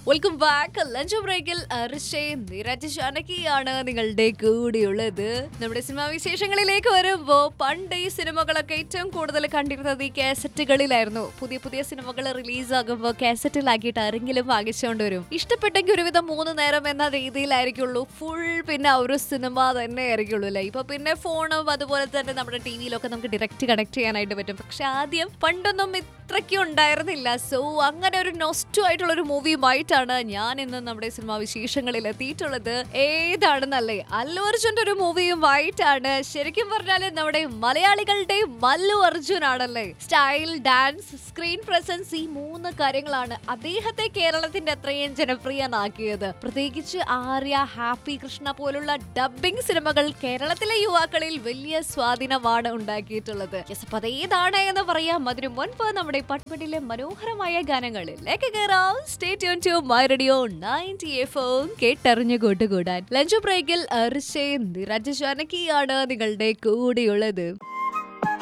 welcome back lunch ബ്രേക്കിൽ അർഷയും നിരജ് ജാനകിയാണ് നിങ്ങളുടെ കൂടെയുള്ളത് നമ്മുടെ സിനിമാ വിശേഷങ്ങളിലേക്ക് വരുമ്പോ പണ്ട് ഈ സിനിമകളൊക്കെ ഏറ്റവും കൂടുതൽ കണ്ടിരുന്നത് ഈ കാസറ്റുകളിലായിരുന്നു പുതിയ പുതിയ സിനിമകൾ റിലീസ് ആകുമ്പോൾ കാസറ്റിലാക്കിയിട്ട് ആരെങ്കിലും വാങ്ങിച്ചുകൊണ്ട് വരും ഇഷ്ടപ്പെട്ടെങ്കിൽ ഒരുവിധം മൂന്ന് നേരം എന്ന രീതിയിലായിരിക്കുള്ളൂ ഫുൾ പിന്നെ ആ ഒരു സിനിമ തന്നെ ആയിരിക്കുള്ളൂ അല്ലേ ഇപ്പൊ പിന്നെ ഫോണും അതുപോലെ തന്നെ നമ്മുടെ ടി വിയിലൊക്കെ നമുക്ക് ഡയറക്റ്റ് കണക്ട് ചെയ്യാനായിട്ട് പറ്റും പക്ഷെ ആദ്യം പണ്ടൊന്നും ഇത്രയ്ക്കും ഉണ്ടായിരുന്നില്ല സോ അങ്ങനെ ഒരു നൊസ്റ്റു ആയിട്ടുള്ള ഒരു മൂവിയുമായിട്ടാണ് ഞാൻ ഇന്ന് നമ്മുടെ സിനിമാ വിശേഷങ്ങളിൽ എത്തിയിട്ടുള്ളത് ഏതാണെന്നല്ലേ അല്ലു അർജുന്റെ ഒരു മൂവിയുമായിട്ടാണ് ശരിക്കും പറഞ്ഞാല് നമ്മുടെ മലയാളികളുടെ മല്ലു അർജുൻ ആണല്ലേ സ്റ്റൈൽ ഡാൻസ് സ്ക്രീൻ പ്രസൻസ് ഈ മൂന്ന് കാര്യങ്ങളാണ് അദ്ദേഹത്തെ കേരളത്തിന്റെ അത്രയും ജനപ്രിയനാക്കിയത് പ്രത്യേകിച്ച് ആര്യ ഹാപ്പി കൃഷ്ണ പോലുള്ള ഡബ്ബിംഗ് സിനിമകൾ കേരളത്തിലെ യുവാക്കളിൽ വലിയ സ്വാധീനമാണ് ഉണ്ടാക്കിയിട്ടുള്ളത് Yes, അപ്പൊ അതേതാണ് എന്ന് പറയാം അതിനു മുൻപ് നമ്മുടെ പട്പടിയിലെ മനോഹരമായ ഗാനങ്ങളിലേക്ക് കയറാം stay tune to my radio ninety F കേട്ടറിഞ്ഞു കൂട്ടുകൂടാൻ ലഞ്ച് ബ്രേക്കിൽ അർഷേ നിരജ് ജാനകിയാണ് നിങ്ങളുടെ കൂടെയുള്ളത്